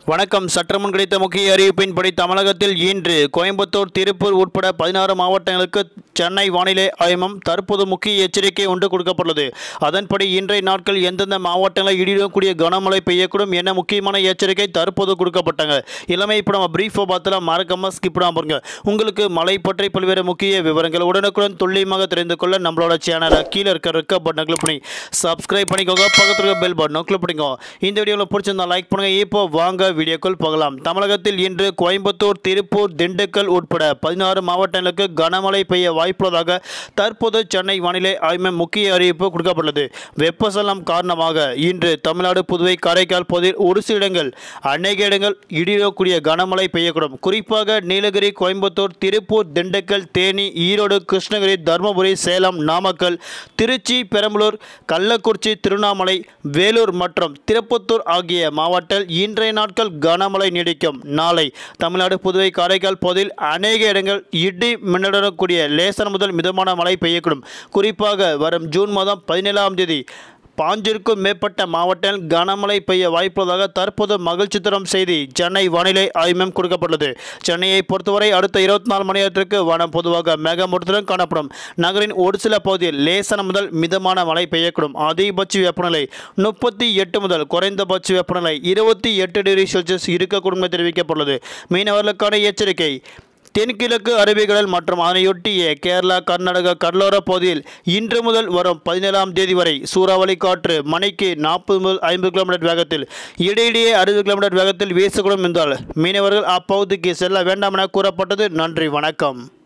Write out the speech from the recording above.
வணக்கம் சற்றுமுன் கிடைத்த முக்கிய அறிவிப்பின்படி தமிழகத்தில் இன்று கோயம்புத்தூர் திருப்பூர் உட்பட பதினாறு மாவட்டங்களுக்கு சென்னை வானிலை ஆய்வம் தற்போது முக்கிய எச்சரிக்கை ஒன்று கொடுக்கப்பட்டுள்ளது அதன்படி இன்றைய நாட்கள் எந்தெந்த மாவட்டங்களில் இடியுடக்கூடிய கனமழை பெய்யக்கூடும் என முக்கியமான எச்சரிக்கை தற்போது கொடுக்கப்பட்டாங்க எல்லாமே இப்போ நம்ம பிரீஃபாக பார்த்தலாம் மறக்காம ஸ்கிப் பண்ணாம பாருங்க உங்களுக்கு மழை பற்றி பல்வேறு முக்கிய விவரங்கள் உடனுக்குடன் துல்லியமாக தெரிந்து கொள்ள நம்மளோட சேனலை கீழே இருக்க ரெக்க பட்டனை கிளிக் பண்ணி சப்ஸ்கிரைப் பண்ணிக்கோங்க பக்கத்தில் இருக்க பெல் பட்டனை கிளிக் பண்ணிக்கோங்க இந்த வீடியோவில் பிடிச்சிருந்தா லைக் பண்ணுங்க இப்போ வாங்க வீடியோக்குள் போகலாம் தமிழகத்தில் இன்று கோயம்புத்தூர் திருப்பூர் திண்டுக்கல் உட்பட பதினாறு மாவட்டங்களுக்கு கனமழை பெய்ய வாய்ப்புள்ளதாக தற்போது சென்னை வானிலை ஆய்வு முக்கிய அறிவிப்பு கொடுக்கப்பட்டுள்ளது வெப்பசலனம் காரணமாக இன்று தமிழ்நாடு புதுவை காரைக்கால் பகுதியில் ஒரு சில இடங்கள் அநேக இடங்கள் இடியக்கூடிய கனமழை பெய்யக்கூடும் குறிப்பாக நீலகிரி கோயம்புத்தூர் திருப்பூர் திண்டுக்கல் தேனி ஈரோடு கிருஷ்ணகிரி தருமபுரி சேலம் நாமக்கல் திருச்சி பெரம்பலூர் கள்ளக்குறிச்சி திருவண்ணாமலை வேலூர் மற்றும் திருப்பத்தூர் ஆகிய மாவட்டங்கள் இன்றைய நாட்கள் கனமழை நீடிக்கும் நாளை தமிழ்நாடு புதுவை காரைக்கால் பகுதியில் அநேக இடங்கள் இடி மின்னலுடன் கூடிய லேசர் முதல் மிதமான மழை பெய்யக்கூடும் குறிப்பாக வரும் ஜூன் மாதம் பதினேழாம் தேதி பாஞ்சிற்கும் மேற்பட்ட மாவட்டங்கள் கனமழை பெய்ய வாய்ப்புள்ளதாக தற்போது மகிழ்ச்சி தரும் செய்தி சென்னை வானிலை ஆய்வு மையம் கொடுக்கப்பட்டுள்ளது சென்னையை பொறுத்தவரை அடுத்த இருபத்தி நாலு மணி நேரத்திற்கு வானம் பொதுவாக மேகமூட்டத்துடன் காணப்படும் நகரின் ஒரு சில பகுதியில் லேசான முதல் மிதமான மழை பெய்யக்கூடும் அதிகபட்ச வெப்பநிலை முப்பத்தி எட்டு முதல் குறைந்தபட்ச வெப்பநிலை இருபத்தி எட்டு டிகிரி செல்சியஸ் இருக்கக்கூடும் என தெரிவிக்கப்பட்டுள்ளது மீனவர்களுக்கான எச்சரிக்கை தென்கிழக்கு அரபிக்கடல் மற்றும் அதனையொட்டிய கேரளா கர்நாடகா கடலோர பகுதியில் இன்று முதல் வரும் பதினேழாம் தேதி வரை சூறாவளி காற்று மணிக்கு நாற்பது முதல் ஐம்பது கிலோமீட்டர் வேகத்தில் இடையிடையே அறுபது கிலோமீட்டர் வேகத்தில் வீசக்கூடும் என்றால் மீனவர்கள் அப்பகுதிக்கு செல்ல வேண்டாம் என கூறப்பட்டது நன்றி வணக்கம்